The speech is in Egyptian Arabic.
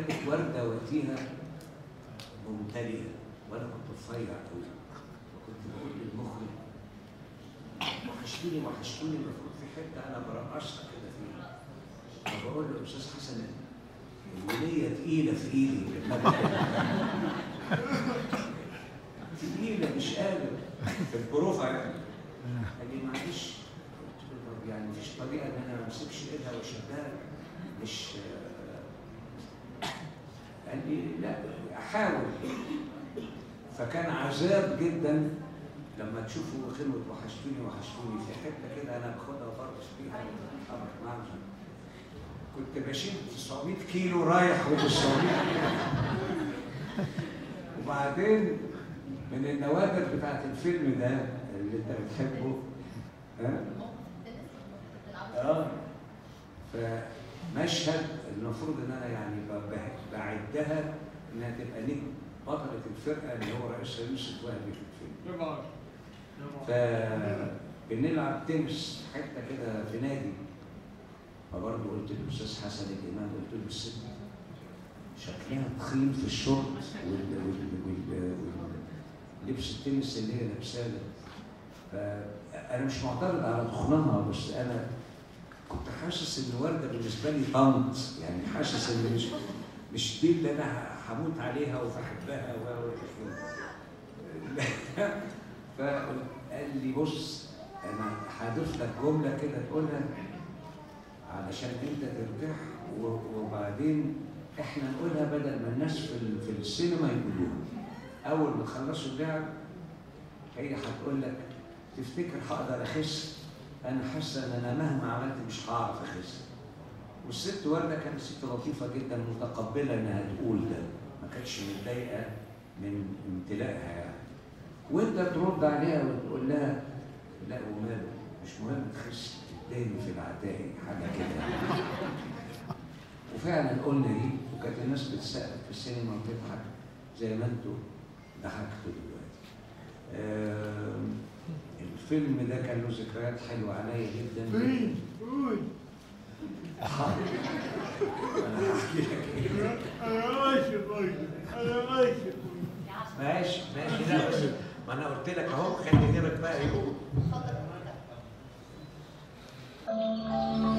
كانت ورده وقتها ممتلئه وانا كنت رفيع قوي وكنت بقول للمخرج وحشتوني وحشتوني المفروض في حته انا برقصها كده فيها فبقول له استاذ حسن الوليه تقيله في ايدي تقيله مش قادر في البروفه يعني قال لي معلش قلت له طب يعني مفيش طريقه ان انا ما امسكش ايدها واشدها مش قال لي لا احاول فكان عذاب جدا لما تشوفوا خلوة وحشتوني وحشتوني في حته كده انا باخدها وبرقص فيها امر معجم كنت بشيل 900 كيلو رايح و900 وبعدين من النوادر بتاعت الفيلم ده اللي انت بتحبه ها اه فمشهد المفروض ان انا يعني ب- بعدها انها تبقى نجم بطلة الفرقة اللي هو رئيسها يوسف وهبي في الفيلم طبعا طبعا فبنلعب تنس حته كده في نادي فبرضه قلت للاستاذ حسن الامام قلت له الست شكلها تخين في الشورت وال- وال- وال- واللبس التنس اللي هي لابساه ده فانا مش معترض على تخنها بس انا كنت حاسس ان ورده بالنسبه لي طنط يعني حاسس ان مش مش دي اللي انا هموت عليها وبحبها و و- فقال لي بص انا هضيف لك جمله كده تقولها علشان انت ترتاح و- وبعدين احنا نقولها بدل ما الناس في ال- في السينما يقولوها اول ما تخلصوا اللعب هي هتقول لك تفتكر هقدر اخس انا حاسه ان انا مهما عملت مش هعرف اخس والست ورده كانت ست لطيفه جدا متقبله انها تقول ده ما كانتش متضايقه من امتلائها يعني وانت ترد عليها وتقول لها لا وماله مش مهم تخس تداني في العتاقي حاجه كده وفعلا قلنا دي وكانت الناس بتسقف في السينما وتضحك زي ما انتوا ضحكتوا دلوقتي. آم، الفيلم ده كان له ذكريات حلوه عليا جدا قول قول حاضر. انا هحكي لك ايه انا ماشي طيب انا ماشي ماشي ماشي لا بس ما انا قلت لك اهو خلي غيرك بقى يقول اتفضل